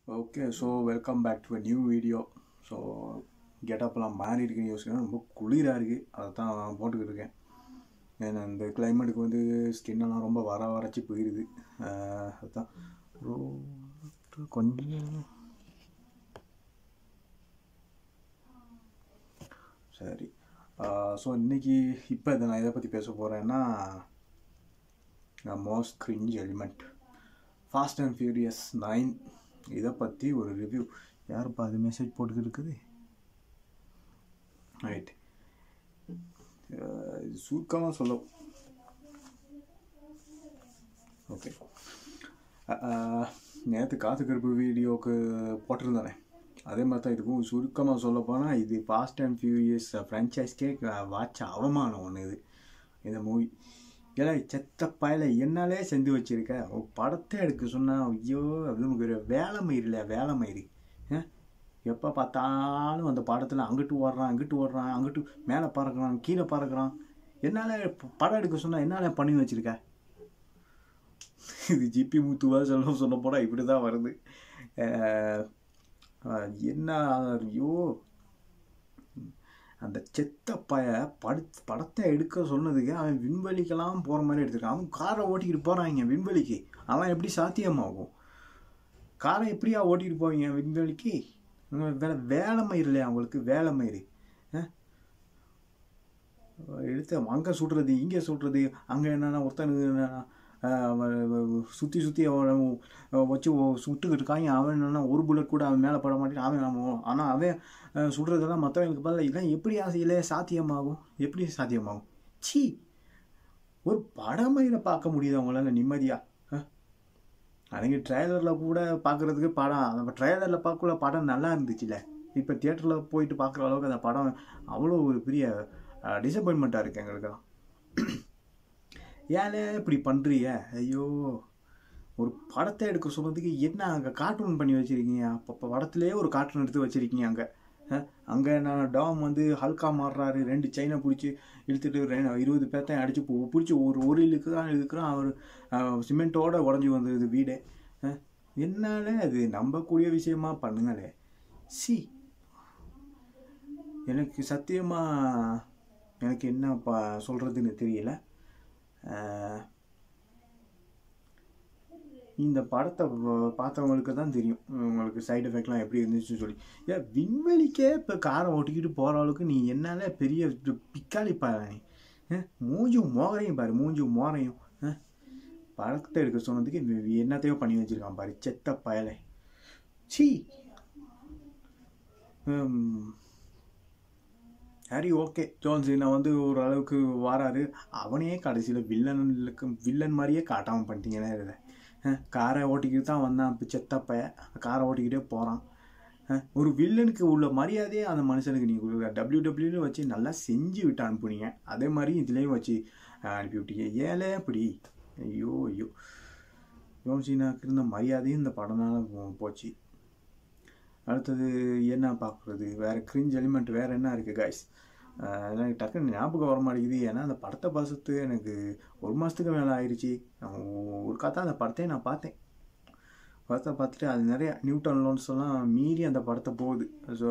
Okay so welcome back to a new video so கெட்டப்லாம் மாறி இருக்குன்னு யோசிக்கிறேன் ரொம்ப குளிராக இருக்குது அதை தான் நான் போட்டுக்கிட்டு இருக்கேன் ஏன்னா இந்த கிளைமேட்டுக்கு வந்து ஸ்கின்னெல்லாம் ரொம்ப வர வறட்சி போயிடுது ஆஹ் அதுதான் ரோ- கொஞ்சம் சரி ஸோ இன்னைக்கு இப்போ இதை நான் எதை பற்றி பேச போகிறேன்னா most cringe element fast and furious nine இதை பற்றி ஒரு ரிவ்யூ யாருப்பா அது மெசேஜ் போட்டுக்கிட்டு இருக்குது ரைட் சுருக்கமாக சொல்ல ஓகே நேற்று காத்து கருப்பு வீடியோவுக்கு போட்டிருந்தானே அதே மாதிரி தான் இதுக்கும் சுருக்கமாக சொல்ல போனால் இது ஃபாஸ்ட் அண்ட் ஃபியூரியஸ் ஃப்ரான்ச்சைஸ்க்கே வாட்ச அவமானம் ஒன்று இது இந்த மூவி ஏன்னா செத்த பயல என்னாலே செஞ்சு வச்சிருக்க ஒரு படத்தை எடுக்க சொன்னா ஐயோ அது உனக்கு ஒரு வேலை மயிறு இல்லையா வேலை மயிறு எப்போ பார்த்தாலும் அந்த படத்தில் அங்கிட்டு ஓடுறான் அங்கிட்டு ஓடுறான் அங்கிட்டு மேலே பறக்கிறான் கீழே பறக்கிறான் என்னால் படம் எடுக்க சொன்னால் என்னால் பண்ணி வச்சிருக்க இது ஜிபி முத்துவா சொல்ல சொல்ல போனால் இப்படி தான் வருது அஹ் அஹ் என்ன ஐயோ அந்த செத்த பய படு படத்தை எடுக்க சொன்னதுக்கு அவன் விண்வெளிக்கெல்லாம் போகிற மாதிரி எடுத்துருக்கான் அவன் காரை ஓட்டிக்கிட்டு போகிறாங்க விண்வெளிக்கு அவன் எப்படி சாத்தியமாகும் காரை எப்படியா ஓட்டிகிட்டு போவீங்க விண்வெளிக்கு உங்க வேலை வேலை மயிர் இல்லையா அவங்களுக்கு வேலை மயிர் எடுத்து அங்கே சுடுறது இங்கே சுடுறது அங்கே என்னன்னா ஒருத்தனுக்கு என்னன்னா சுற்றி சுற்றி அவனை வச்சு ஒ- சுட்டுக்கிட்டு இருக்காங்க அவன் என்னன்னா ஒரு புல்லட் கூட அவன் மேலே பட மாட்டேன் அவன் ஆனால் அவன் அஹ், சுடுறதெல்லாம் மற்றவங்களுக்கு பதிலாக இதெல்லாம் எப்படி ஆசையிலே சாத்தியமாகும் எப்படி சாத்தியமாகும் சி ஒரு படமையில பார்க்க முடியுது அவங்களால நிம்மதியா அஹ்? அன்னைக்கு ட்ரெய்லரில் கூட பார்க்குறதுக்கு படம் அந்த ட்ரெய்லரில் பார்க்கல படம் நல்லா இருந்துச்சுல்ல இப்போ தியேட்டரில் போயிட்டு பார்க்குற அளவுக்கு அந்த படம் அவ்வளோ ஒரு பெரிய டிசப்பாயின்மெண்ட்டாக இருக்குது எங்களுக்கெல்லாம் ஏலே இப்படி பண்ணுறிய ஐயோ ஒரு படத்தை எடுக்க சொன்னதுக்கு என்ன அங்கே கார்ட்டூன் பண்ணி வச்சுருக்கீங்க அப்போ படத்துலேயே ஒரு கார்ட்டூன் எடுத்து வச்சுருக்கீங்க அங்கே அங்கே நான் டாம் வந்து ஹல்கா மாறுறாரு ரெண்டு செயினை பிடிச்சி இழுத்துட்டு ரெ- இருபது பேர்த்தையும் அடிச்சு பிடிச்சி ஒரு ஒரு இழுக்கு தான் இழுக்கிறான் அவர் சிமெண்ட்டோட உடஞ்சி வந்தது வீடே அஹ், என்னால அது நம்பக்கூடிய விஷயமா பண்ணுங்களே சி எனக்கு சத்தியமா எனக்கு என்ன பா சொல்கிறதுன்னு தெரியல அஹ், இந்த படத்தை ப- பார்த்தவங்களுக்கு தான் தெரியும் உங்களுக்கு சைடு எஃபெக்ட்லாம் எப்படி இருந்துச்சுன்னு சொல்லி ஏன் விண்வெளிக்கே இப்போ காரை ஓட்டிக்கிட்டு போகிற அளவுக்கு நீ என்னால பெரிய இது பிக்காளி பாரு நீ அஹ், மூஞ்சும் மோகரையும் பாரு மூஞ்சும் மோரையும் அஹ், படத்தை எடுக்க சொன்னதுக்கு இவன் என்னத்தையோ பண்ணி வச்சிருக்கான் பாரு செத்த பயலை சி ஹரி ஓகே ஜோன்ஸினா வந்து ஓரளவுக்கு வாராரு அவனையே கடைசியில் வில்லனுக்கு வில்லன் மாதிரியே காட்டாமல் பண்ணிட்டீங்கன்னா இதை காரை ஓட்டிக்கிட்டு தான் வந்தான் இப்போ செத்தப்ப காரை ஓட்டிக்கிட்டே போகிறான் ஒரு வில்லனுக்கு உள்ள மரியாதையே அந்த மனுஷனுக்கு நீங்கள் டபிள்யூ டபிள்யூன்னு வச்சு நல்லா செஞ்சு விட்டு அனுப்புனீங்க அதே மாதிரி இதுலேயும் வச்சு அஹ், அனுப்பி விட்டீங்க ஏலே அப்படி ஐயோ ஐயோ ஜோன்சினாக்கு இருந்த மரியாதையும் இந்த படம்னால போ- போச்சு அடுத்தது என்ன பார்க்குறது வேறு கிரிஞ்ச் எலிமெண்ட் வேறு என்ன இருக்குது காய்ஸ் எனக்கு டக்குன்னு ஞாபகம் வர மாட்டேங்குது ஏன்னா அந்த படத்தை பார்த்து எனக்கு ஒரு மாதத்துக்கு மேலே ஆயிடுச்சு நான் ஒரு காத்தா அந்த படத்தையே நான் பார்த்தேன் படத்தை பார்த்துட்டு அது நிறைய நியூட்டன் லோன்ஸ் எல்லாம் மீறி அந்த படத்தை போகுது ஸோ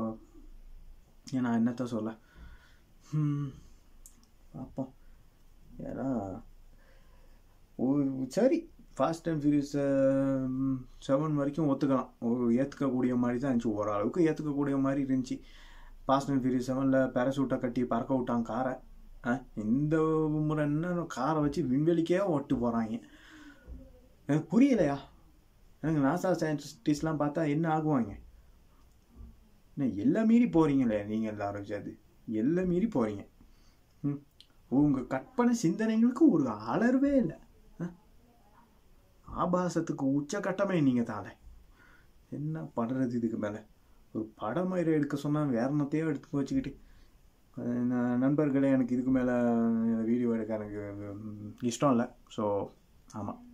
நான் என்னத்த சொல்ல ஹம், பார்ப்போம் ஏன்னா ஒரு சரி ஃபாஸ்ட் அண்ட் ஃபியூரியஸ் செவன் வரைக்கும் ஒத்துக்கலாம் ஒரு ஏற்றுக்கக்கூடிய மாதிரி தான் இருந்துச்சு ஓரளவுக்கு ஏற்றுக்கக்கூடிய மாதிரி இருந்துச்சு ஃபாஸ்ட் அண்ட் ஃபியூரியஸ் செவனில் பேராசூட்டை கட்டி பறக்க விட்டான் காரை அஹ், இந்த முறை என்ன காரை வச்சு விண்வெளிக்கே ஓட்டு போகிறாங்க எனக்கு புரியலையா எனக்கு நாசா சயின்டிஸ்ட்லாம் பார்த்தா என்ன ஆகுவாங்க என்ன எல்லாம் மீறி போகிறீங்களே நீங்கள் எல்லாரும் சேர்ந்து எல்லாம் மீறி போகிறீங்க ம் உங்கள் கற்பனை சிந்தனைகளுக்கு ஒரு அலர்வே இல்லை ஆபாசத்துக்கு உச்சக்கட்டமே நீங்கள் தானே என்ன பண்ணுறது இதுக்கு மேலே ஒரு படம் மாதிரி எடுக்க சொன்னால் வேற என்னத்தையோ எடுத்து வச்சுக்கிட்டு அஹ் ந- நண்பர்களே எனக்கு இதுக்கு மேலே வீடியோ எடுக்க எனக்கு ம், இஷ்டம் இல்லை ஸோ ஆமாம்